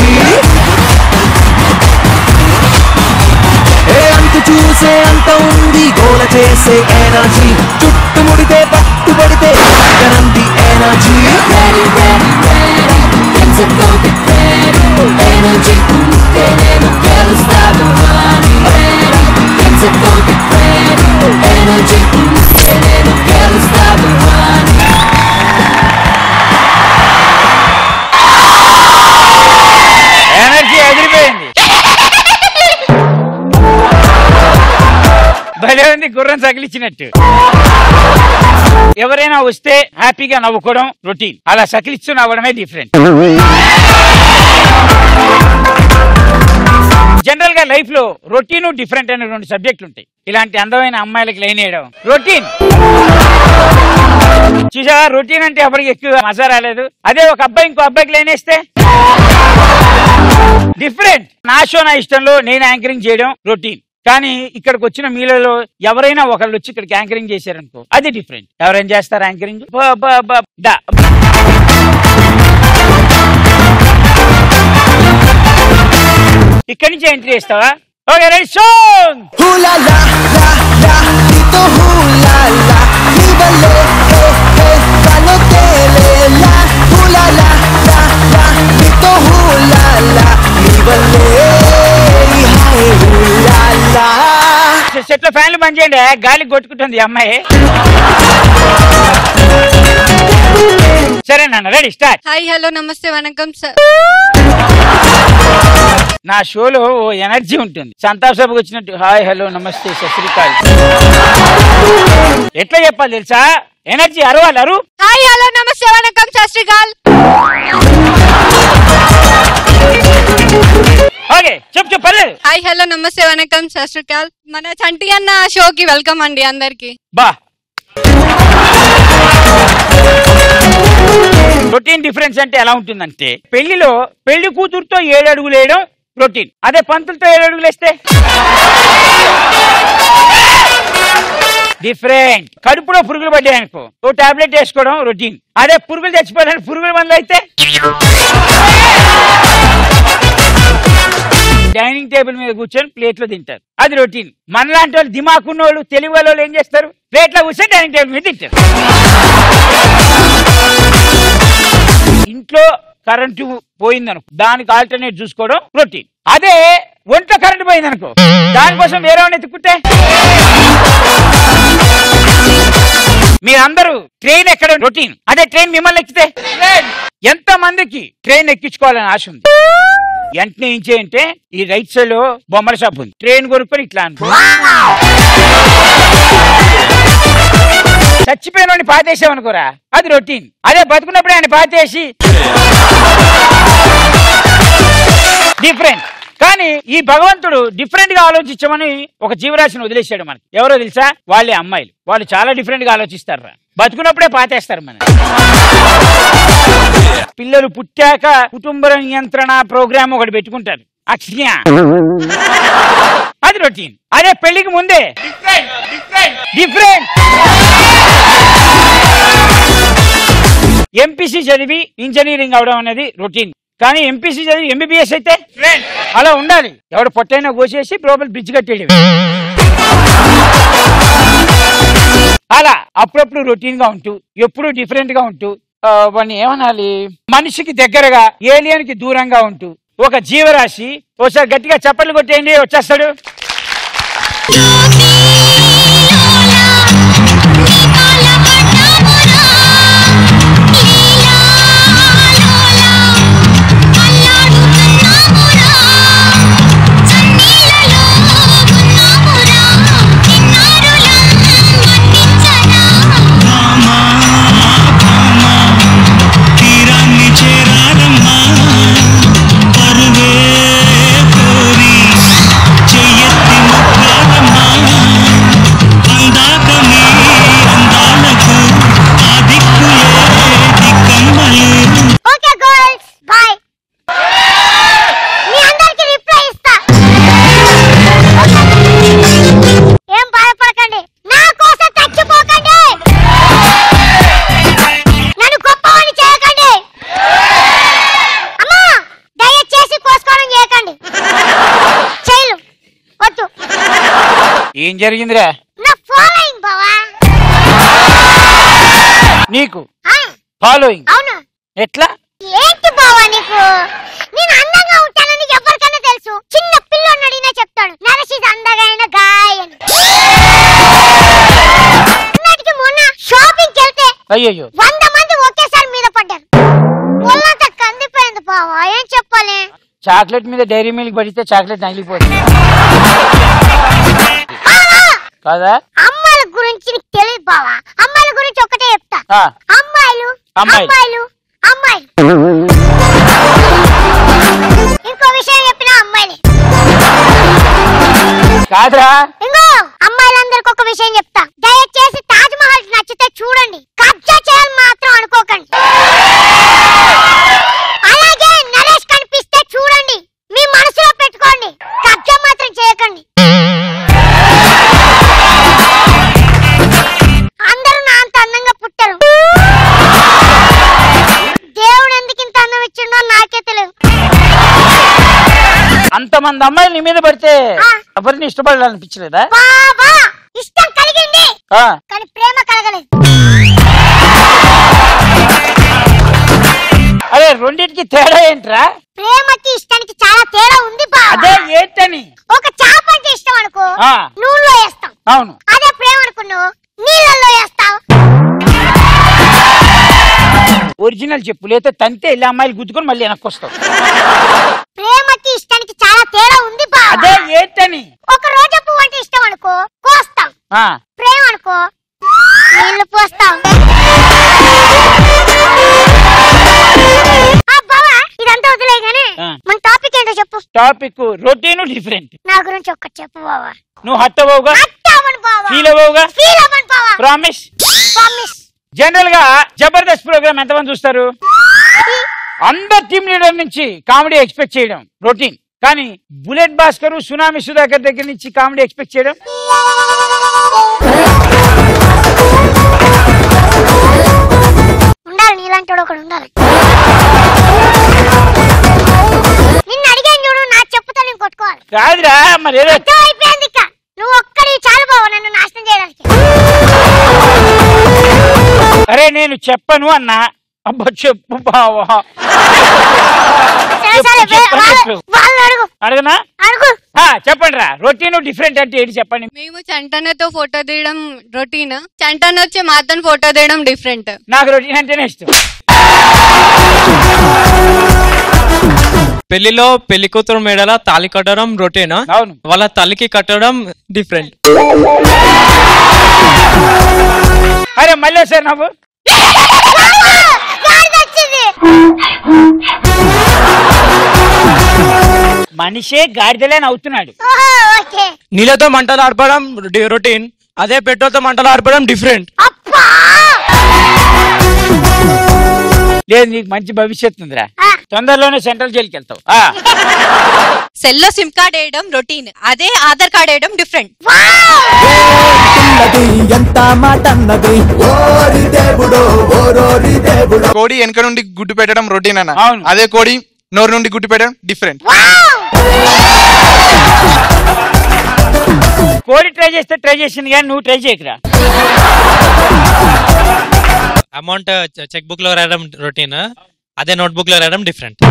ఏ అంతు చూసే అంత ఉంది గోల చేసే ఎనర్జీ చుట్టుముడితే పట్టుబడితే Nandi energy ready, ready, ready. Let's go get ready. Energy, que no quiero estar running. Ready, let's go get ready. Energy, que no quiero estar running. Energy ఎదిరిపోయింది భలే ఉంది గుర్రం సకిలిచ్చినట్టు ఎవరైనా వస్తే హ్యాపీగా నవ్వుకోవడం రొటీన్ అలా సకిలిస్తూ నవ్వడమే డిఫరెంట్ జనరల్ గా లైఫ్ లో రొటీన్ డిఫరెంట్ అనే రెండు సబ్జెక్టులు ఉంటాయి ఇలాంటి అందమైన అమ్మాయిలకి లైన్ వేయడం రొటీన్ చూసా రొటీన్ అంటే ఎవరికి ఎక్కువ మజా రాలేదు అదే ఒక అబ్బాయి ఇంకో అబ్బాయికి లైన్ వేస్తే డిఫరెంట్ నా షో నా ఇష్టంలో నేను యాంకరింగ్ చేయడం రొటీన్ కానీ ఇక్కడికి వచ్చిన మీలలో ఎవరైనా ఒకళ్ళు వచ్చి ఇక్కడికి యాంకరింగ్ చేశారనుకో అది డిఫరెంట్ ఎవరైనా చేస్తారు యాంకరింగ్ బ- బ- బ- డా. ఇక్కడి నుంచి ఎంట్రీ చేస్తావా ఓకే రైట్ సాంగ్ హూలా లా లా లా నీతో హూలా లా నీ వల్లే హే హే కాలో తేలేలా హూలా లా లా లా నీతో హూలా లా నీ వల్లే హాయ్ హూలా లా సెట్ లో ఫ్యాన్లు బంద్ చేయండి గాలి కొట్టుకుంటుంది ఈ అమ్మాయి సరే నాన్న రెడీ స్టార్ట్ హాయ్ హలో నమస్తే వనకం సార్ నా షోలో ఓ ఎనర్జీ ఉంటుంది సంతాప సభకు వచ్చినట్టు హాయ్ హలో నమస్తే సశ్రీకాల్ ఎట్లా చెప్పాలి తెలుసా ఎనర్జీ అరవాలి అరు హాయ్ హలో నమస్తే వనకం సస్రికాల్ ఓకే చెప్పు చెప్పు పర్లేదు హాయ్ హలో నమస్తే వనకం సస్రికాల్ మన చంటి అన్న షోకి వెల్కమ్ అండి అందరికి బా రొటీన్ డిఫరెన్స్ అంటే ఎలా ఉంటుందంటే పెళ్లిలో పెళ్లి కూతురుతో ఏడు అడుగులు వేయడం రొటీన్ అదే పంతులతో ఏడు అడుగులు వేస్తే డిఫరెంట్ కడుపులో పురుగులు పడ్డాయి అనుకో ఓ టాబ్లెట్ వేసుకోవడం రొటీన్ అదే పురుగులు చచ్చిపోయాలని పురుగుల మందు అయితే డైనింగ్ టేబుల్ మీద కూర్చొని ప్లేట్లో తింటారు అది రొటీన్ మనలాంటి వాళ్ళు దిమాకున్న వాళ్ళు తెలివి గల వాళ్ళు ఏం చేస్తారు ప్లేట్లో కూర్చొని డైనింగ్ టేబుల్ మీద తింటారు ఇంట్లో కరెంటు పోయిందనుకో దానికి ఆల్టర్నేట్ చూసుకోవడం రొటీన్ అదే ఒంట్లో కరెంటు పోయిందనుకో దానికోసం వేరే వాడిని ఎత్తుకుంటే మీరందరూ ట్రైన్ ఎక్కడ రొటీన్ అదే ట్రైన్ మిమ్మల్ని ఎక్కితే ఎంత మందికి ట్రైన్ ఎక్కించుకోవాలని ఆశ ఉంది వెంటనే ఏం చేయంటే ఈ రైట్ సైడ్ లో బొమ్మల షాప్ ఉంది ట్రైన్ కొనుక్కొని ఇట్లా అనుకో చచ్చిపోయిన వాడిని పాతేసామనుకోరా అది రొటీన్ అదే బతుకున్నప్పుడు ఆయన పాతేసి డిఫరెంట్ కానీ ఈ భగవంతుడు డిఫరెంట్ గా ఆలోచించమని ఒక జీవరాశిని వదిలేశాడు మనకి ఎవరో తెలుసా వాళ్ళే అమ్మాయిలు వాళ్ళు చాలా డిఫరెంట్ గా ఆలోచిస్తారు బతుకున్నప్పుడే పాతేస్తారు మన పిల్లలు పుట్టాక కుటుంబ నియంత్రణ ప్రోగ్రామ్ ఒకటి పెట్టుకుంటారు అక్షయ అది రొటీన్ అదే పెళ్లికి ముందే డిఫరెంట్ ఎంపీసీ చదివి ఇంజనీరింగ్ అవడం అనేది రొటీన్ కానీ ఎంపీసీ చదివి ఎంబీబీఎస్ అయితే అలా ఉండాలి ఎవడు పొట్టైనా కోసేసి లోపల బ్రిడ్జ్ కట్టేది అలా అప్పుడప్పుడు రొటీన్ గా ఉంటూ ఎప్పుడు డిఫరెంట్ గా ఉంటూ ఆ, వాడిని ఏమనాలి మనిషికి దగ్గరగా ఏలియన్ కి దూరంగా ఉంటూ ఒక జీవరాశి ఒకసారి గట్టిగా చప్పట్లు కొట్టేయండి వచ్చేస్తాడు తీరాన్ని చేరాలమ్మా పరువే కోరి చెయ్యెత్తి మొక్కాలమ్మా ఏం జరిగిందిరా నా ఫాలోయింగ్ బావా నీకు ఆ, ఫాలోయింగ్ అవును ఎట్లా ఏంటి బావా నీకు నేను అందంగా ఉంటానని ఎవరికైనా తెలుసు చిన్న పిల్లోని అడిగినా చెప్తాడు నరసిస్ అందగైన గాయ అని అన్నటికి మొన్న షాపింగ్ వెళ్తే అయ్యయ్యో వంద మంది ఒకేసారి మీద పడ్డారు ఒళ్ళంతా కందిపోయింది బావా ఏం చెప్పాలి చాక్లెట్ మీద డైరీ మిల్క్ పడితే చాక్లెట్ నగిలిపోతుంది బావా, కాదా అమ్మాయిల గురించి నీకు తెలియదు బావా అమ్మాయిల గురించి ఒకటే చెప్తా ఆ, అమ్మాయిలు అమ్మాయిలు. అమ్మాయిలు అమ్మాయిలు ఇంకో విషయం చెప్పిన అమ్మాయిలే కాదురా ఇంకో అమ్మాయిలందరికి ఒక విషయం చెప్తా దయచేసి తాజ్ మహల్ నచ్చితే చూడండి కబ్జా చేయాలి మాత్రం అనుకోకండి అలాగే నరేష్ కనిపిస్తే చూడండి మీ మనసులో పెట్టుకోండి కబ్జా మాత్రం చేయకండి అందరూ నా అంత అందంగా పుట్టరు దేవుడు ఎందుకు ఇంత అందం ఇచ్చిండో నాకే తెలియదు అంతమంది అమ్మాయిలు నీ మీద పడితే ఆ. ఎవరిని ఇష్టపడాలనిపించలేదా బాబా ఇష్టం కలిగింది ఆ, కానీ ప్రేమ కలగలేదు అరే రెండింటికి తేడా ఏంట్రా ప్రేమకి ఇష్టానికి చాలా తేడా ఉంది అదే బాబా ఏంటని ఒక చాప అంటే ఇష్టం అనుకో ఆ. నూనెలో వేస్తాం అవును అదే ప్రేమ అనుకున్నావు నీళ్ళల్లో వేస్తావు ఒరిజినల్ చెప్పు లేకపోతే తంతే వెళ్ళి అమ్మాయిలు గుద్దుకొని మళ్ళీ వెనక్కి వస్తావు ప్రేమకి ఇష్టానికి చాలా తేడా ఉంది అదే బాబా ఏంటని ఒక రోజా పువ్వు అంటే ఇష్టం అనుకో కోస్తాం ఆ, ప్రేమ అనుకో నీళ్లు పోస్తాం ఆ బావా ఇదంతా వదిలే గానీ ఆ. మన టాపిక్ ఏంటో చెప్పు టాపిక్ రొటీన్ డిఫరెంట్ నా గురించి ఒక్కటి చెప్పు బావా నువ్వు హట్ అవ్వవుగా అట్టవను బావా ఫీల్ అవ్వవుగా ఫీల్ అవ్వను బావా ప్రామిస్ ప్రామిస్ జనరల్ గా జబర్దస్త్ ప్రోగ్రామ్ ఎంతమంది చూస్తారు అందరు టీమ్ లీడర్ నుంచి కామెడీ ఎక్స్పెక్ట్ చేయడం రొటీన్ కానీ బుల్లెట్ భాస్కర్ సునామీ సుధాకర్ దగ్గర నుంచి కామెడీ ఎక్స్పెక్ట్ చేయడం ఉండాలి నీలాంటి వాడు ఒకడు ఉండాలి నిన్ను అడిగాను చూడు నా చెప్పుతో నేను కొట్టుకోవాలి కాదురా మరి ఏదో అర్థం అయిపోయింది ఇక నువ్వు ఒక్కడి చాలు బావ నన్ను నాశనం చేయడానికి అరే నేను చెప్పను అన్నా అబ్బా చెప్పు బావా సరే సరే చెప్పు, చెప్పు, వాళ్ళ- చెప్పు. వాళ్ళని అడుగు అడగనా అడుగు ఆ, చెప్పండి రా రొటీన్ డిఫరెంట్ అంటే ఏంటి చెప్పండి మేము చంటనతో ఫోటో తీయడం రొటీన్ చంటన వచ్చి మాతో ఫోటో తీయడం డిఫరెంట్ నాకు రొటీన్ అంటేనే ఇష్టం పెళ్లిలో పెళ్లి కూతురు మెడల తాళి కట్టడం రొటీన్ అవును వాళ్ళ తల్లికి కట్టడం డిఫరెంట్ అరే మళ్ళీ సార్ నవ్వు గాడిద వచ్చింది మనిషే గాడిదలే నవ్వుతున్నాడు ఓహో ఓకే నీళ్ళతో మంటలు ఆడపడం రొటీన్ అదే పెట్రోల్తో మంటలు ఆడపడం డిఫరెంట్ అబ్బా లేదు నీకు మంచి భవిష్యత్తు ఉందిరా ఆ, తొందరలోనే సెంట్రల్ జైలుకి వెళ్తావు ఆ, సెల్లో సిమ్ కార్డ్ వేయడం రొటీన్ అదే ఆధార్ కార్డ్ వేయడం డిఫరెంట్ ఉన్నది ఎంత మాట అన్నది ఓరి దేవుడో ఓరోరి దేవుడో కోడి వెనక నుండి గుడ్డు పెట్టడం రొటీన్ అన్న అవును. అదే కోడి నోరు నుండి గుడ్డు పెట్టడం డిఫరెంట్ వావ్! కోడి ట్రై చేస్తే ట్రై చేసింది కానీ నువ్వు ట్రై చేయకురా అమౌంట్ చెక్ బుక్ లో రాయడం రొటీన్ అదే నోట్ బుక్ లో రాయడం డిఫరెంట్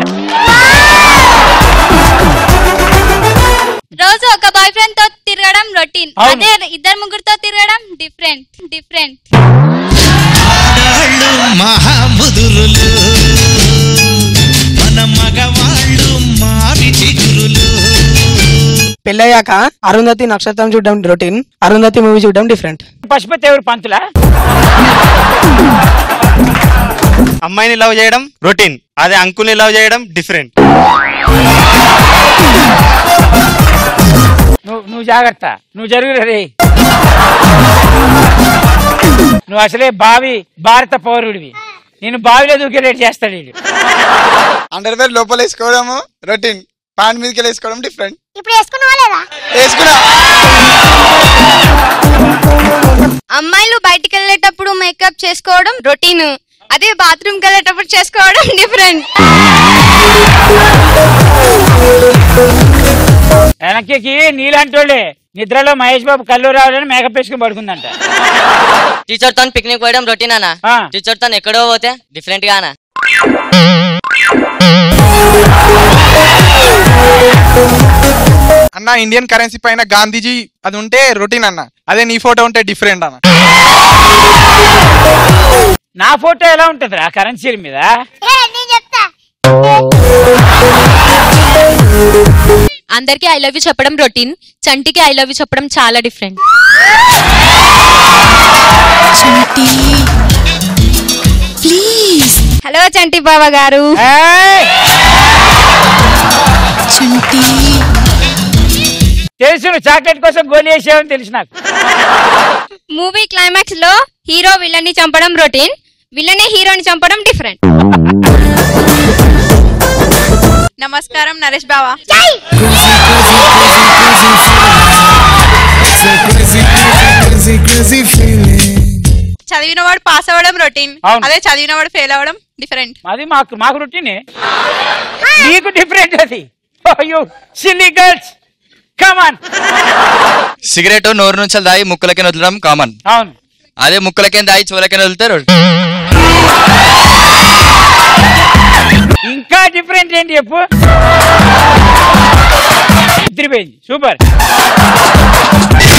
రోజు ఒక బాయ్ ఫ్రెండ్ తో తిరగడం రొటీన్ అవును. అదే ఇద్దరు ముగ్గురుతో తిరగడం డిఫరెంట్ డిఫరెంట్ ఆడాళ్ళు మహాముదురులు మన మగవాళ్ళు మారి చిగురులు పెళ్ళయ్యాక అరుంధతి నక్షత్రం చూడడం రొటీన్ అరుంధతి మూవీ చూడడం డిఫరెంట్ పశుపతి ఎవరు పంతులా అమ్మాయిని లవ్ చేయడం రొటీన్ అదే అంకుల్ని లవ్ చేయడం డిఫరెంట్ నువ్వు నువ్వు జాగ్రత్త నువ్వు జరుగురా రే నువ్వు అసలే బావి భారత పౌరుడివి నేను బావిలో దూకేటట్టు చేస్తాడు వీడు అండర్ వేర్ లోపల వేసుకోవడము రొటీన్ ప్యాంట్ మీదకి వెళ్ళి వేసుకోవడం డిఫరెంట్ ఇప్పుడు వేసుకున్నావా లేదా వేసుకున్నా అమ్మాయిలు బయటికి వెళ్ళేటప్పుడు మేకప్ చేసుకోవడం రొటీన్ అదే బాత్రూమ్ కి వెళ్ళేటప్పుడు చేసుకోవడం డిఫరెంట్ వెనక్కి నీలాంటి వాళ్ళే నిద్రలో మహేష్ బాబు కళ్ళు రావడానికి మేకప్ వేసుకుని పడుకుందంట టీచర్ తో పిక్నిక్ పోయడం రొటీన్ అన్న ఆ. టీచర్ తో ఎక్కడో పోతే డిఫరెంట్ గా అన్న అన్న ఇండియన్ కరెన్సీ పైన గాంధీజీ అది ఉంటే రొటీన్ అన్న అదే నీ ఫోటో ఉంటే డిఫరెంట్ అన్న నా ఫోటో ఎలా ఉంటుంది ఆ కరెన్సీ మీద నేను చెప్తా అందరికి ఐ లవ్ యూ చెప్పడం రొటీన్ చంటికి ఐ లవ్ యూ చెప్పడం చాలా different please hello Chanti Baba గారు తెలుసు నువ్వు చాక్లెట్ కోసం గోలి వేసావని తెలుసు నాకు మూవీ క్లైమాక్స్ లో హీరో విలన్ ని చంపడం రొటీన్ విలనే హీరోని చంపడం డిఫరెంట్ నమస్కారం నరేష్ బావా చదివినవాడు పాస్ అవ్వడం రొటీన్ అవును. అదే చదివినవాడు ఫెయిల్ అవ్వడం డిఫరెంట్ అది మాకు మాకు రొటీనే నీకు డిఫరెంట్ అది అయ్యో సిల్లీ గర్ల్స్ కమాన్ సిగరెట్ నోరు నుంచి దాయి ముక్కులకి వదలడం కామన్ అవును అదే ముక్కులకే దాయి చెవులకే వదిలితే ఇంకా డిఫరెంట్ ఏంటి చెప్పు తిరిపోయింది సూపర్